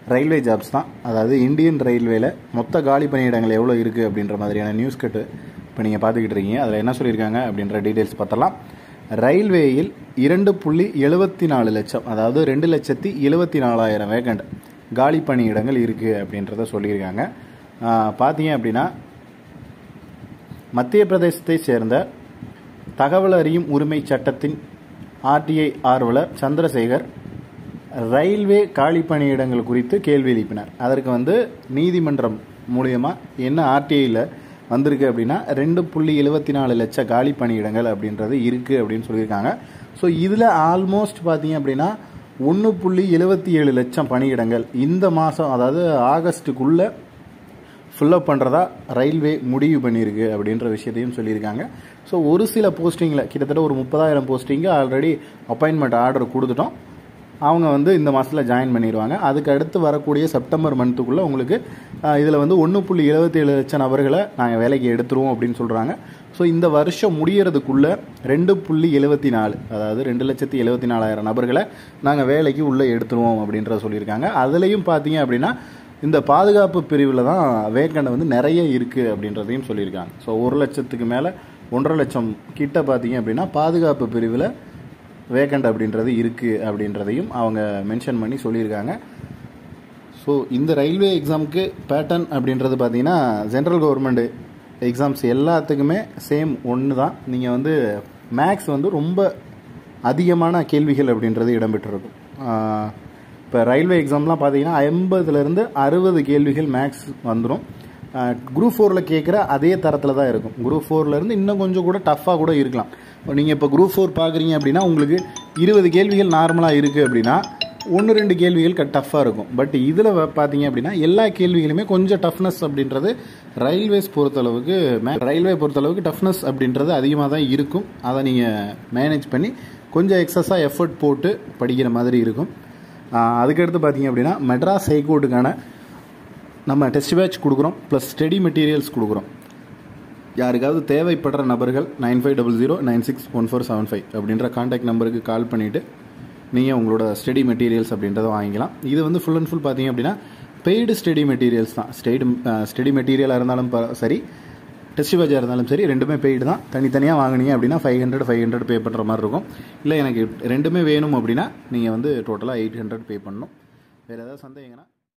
railway jobs தான் அதாவது Indian ரயில்வேல மொத்த காலி பணியிடங்கள் எவ்வளோ இருக்குது அப்படின்ற மாதிரியான நியூஸ் கட்டு இப்போ நீங்கள் பார்த்துக்கிட்டு இருக்கீங்க அதில் என்ன சொல்லியிருக்காங்க அப்படின்ற டீட்டெயில்ஸ் பார்த்தலாம் ரயில்வேயில் இரண்டு புள்ளி எழுபத்தி நாலு லட்சம் அதாவது ரெண்டு லட்சத்தி எழுபத்தி நாலாயிரம் வேகண்ட் காலி பணியிடங்கள் இருக்குது அப்படின்றத சொல்லியிருக்காங்க ஆஹ் பார்த்தீங்க அப்படின்னா மத்திய பிரதேசத்தை சேர்ந்த தகவல் அறியும் உரிமை சட்டத்தின் ஆர்டிஐ ஆர்வலர் சந்திரசேகர் ரயில்வே காலி பணியிடங்கள் குறித்து கேள்வி எழுப்பினார் அதற்கு வந்து நீதிமன்றம் மூலியமா என்ன ஆர்டிஐயில் வந்திருக்கு அப்படின்னா ரெண்டு புள்ளி எழுபத்தி நாலு லட்சம் காலி பணியிடங்கள் அப்படின்றது இருக்குது அப்படின்னு சொல்லியிருக்காங்க ஸோ இதில் ஆல்மோஸ்ட் பார்த்தீங்க அப்படின்னா ஒன்று புள்ளி எழுபத்தி ஏழு லட்சம் பணியிடங்கள் இந்த மாதம் அதாவது ஆகஸ்ட்டுக்குள்ளே ஃபில்லப் பண்ணுறதா ரயில்வே முடிவு பண்ணியிருக்கு அப்படின்ற விஷயத்தையும் சொல்லியிருக்காங்க ஸோ ஒரு சில போஸ்டிங்கில் கிட்டத்தட்ட ஒரு முப்பதாயிரம் போஸ்டிங்கு ஆல்ரெடி அப்பாயின்மெண்ட் ஆர்டர் கொடுத்துட்டோம் அவங்க வந்து இந்த மாதத்தில் ஜாயின் பண்ணிடுவாங்க அதுக்கு அடுத்து வரக்கூடிய செப்டம்பர் மந்த்துக்குள்ளே உங்களுக்கு இதில் வந்து ஒன்று புள்ளி எழுபத்தேழு லட்சம் நபர்களை நாங்கள் வேலைக்கு எடுத்துருவோம் அப்படின்னு சொல்கிறாங்க ஸோ இந்த வருஷம் முடியறதுக்குள்ளே ரெண்டு புள்ளி எழுபத்தி நாலு அதாவது ரெண்டு லட்சத்தி எழுபத்தி நாலாயிரம் நபர்களை நாங்கள் வேலைக்கு உள்ளே எடுத்துருவோம் அப்படின்றத சொல்லியிருக்காங்க அதுலேயும் பார்த்தீங்க அப்படின்னா இந்த பாதுகாப்பு பிரிவில் தான் வேக்கண்ட் வந்து நிறைய இருக்குது அப்படின்றதையும் சொல்லியிருக்காங்க ஸோ ஒரு லட்சத்துக்கு மேலே ஒன்றரை லட்சம் கிட்ட பார்த்தீங்க அப்படின்னா பாதுகாப்பு பிரிவில் வேக்கண்ட் அப்படின்றது இருக்குது அப்படின்றதையும் அவங்க மென்ஷன் பண்ணி சொல்லியிருக்காங்க ஸோ இந்த ரயில்வே எக்ஸாமுக்கு பேட்டர்ன் அப்படின்றது பார்த்தீங்கன்னா ஜென்ரல் கவர்மெண்ட் எக்ஸாம்ஸ் எல்லாத்துக்குமே சேம் ஒன்று தான் நீங்கள் வந்து மேக்ஸ் வந்து ரொம்ப அதிகமான கேள்விகள் அப்படின்றது இடம்பெற்றிருக்கும் இப்போ ரயில்வே எக்ஸாம்லாம் பார்த்தீங்கன்னா ஐம்பதுலேருந்து அறுபது கேள்விகள் மேக்ஸ் வந்துடும் குரூப் ஃபோரில் கேட்குற அதே தரத்தில் தான் இருக்கும் குரூப் ஃபோர்லேருந்து இன்னும் கொஞ்சம் கூட டஃப்பாக கூட இருக்கலாம் நீங்கள் இப்போ குரூப் ஃபோர் பார்க்குறீங்க அப்படின்னா உங்களுக்கு இருபது கேள்விகள் நார்மலாக இருக்குது அப்படின்னா ஒன்று ரெண்டு கேள்விகள் க டஃப்பாக இருக்கும் பட் இதில் பார்த்தீங்க அப்படின்னா எல்லா கேள்விகளுமே கொஞ்சம் டஃப்னஸ் அப்படின்றது ரயில்வேஸ் பொறுத்தளவுக்கு மே ரயில்வே பொறுத்தளவுக்கு டஃப்னஸ் அப்படின்றது அதிகமாக தான் இருக்கும் அதை நீங்கள் மேனேஜ் பண்ணி கொஞ்சம் எக்ஸஸாக எஃபர்ட் போட்டு படிக்கிற மாதிரி இருக்கும் ஆஹ் அதுக்கடுத்து பார்த்தீங்க அப்படின்னா மெட்ராஸ் ஹைகோர்ட்டுக்கான நம்ம டெஸ்ட் பேட்ச் கொடுக்குறோம் ப்ளஸ் ஸ்டடி மெட்டீரியல்ஸ் கொடுக்குறோம் யாருக்காவது தேவைப்படுற நபர்கள் nine five double zero nine six one four seven five அப்படின்ற காண்டாக்ட் நம்பருக்கு கால் பண்ணிவிட்டு நீங்கள் உங்களோட ஸ்டடி மெட்டீரியல்ஸ் அப்படின்றத வாங்கிக்கலாம் இது வந்து ஃபுல் அண்ட் ஃபுல் பார்த்தீங்க அப்படின்னா பெய்டு ஸ்டடி மெட்டீரியல்ஸ் தான் ஸ்டேடி ஸ்டடி மெட்டீரியலாக இருந்தாலும் ப- சரி டெஸ்ட் பேஜாக இருந்தாலும் சரி ரெண்டுமே பெய்டு தான் தனித்தனியாக வாங்குனீங்க அப்படின்னா five hundred five hundred pay பண்ணுற மாதிரி இருக்கும் இல்லை எனக்கு ரெண்டுமே வேணும் அப்படின்னா நீங்கள் வந்து டோட்டலாக எயிட் ஹண்ட்ரட் பே பண்ணணும் வேறு ஏதாவது சந்தேகங்கன்னா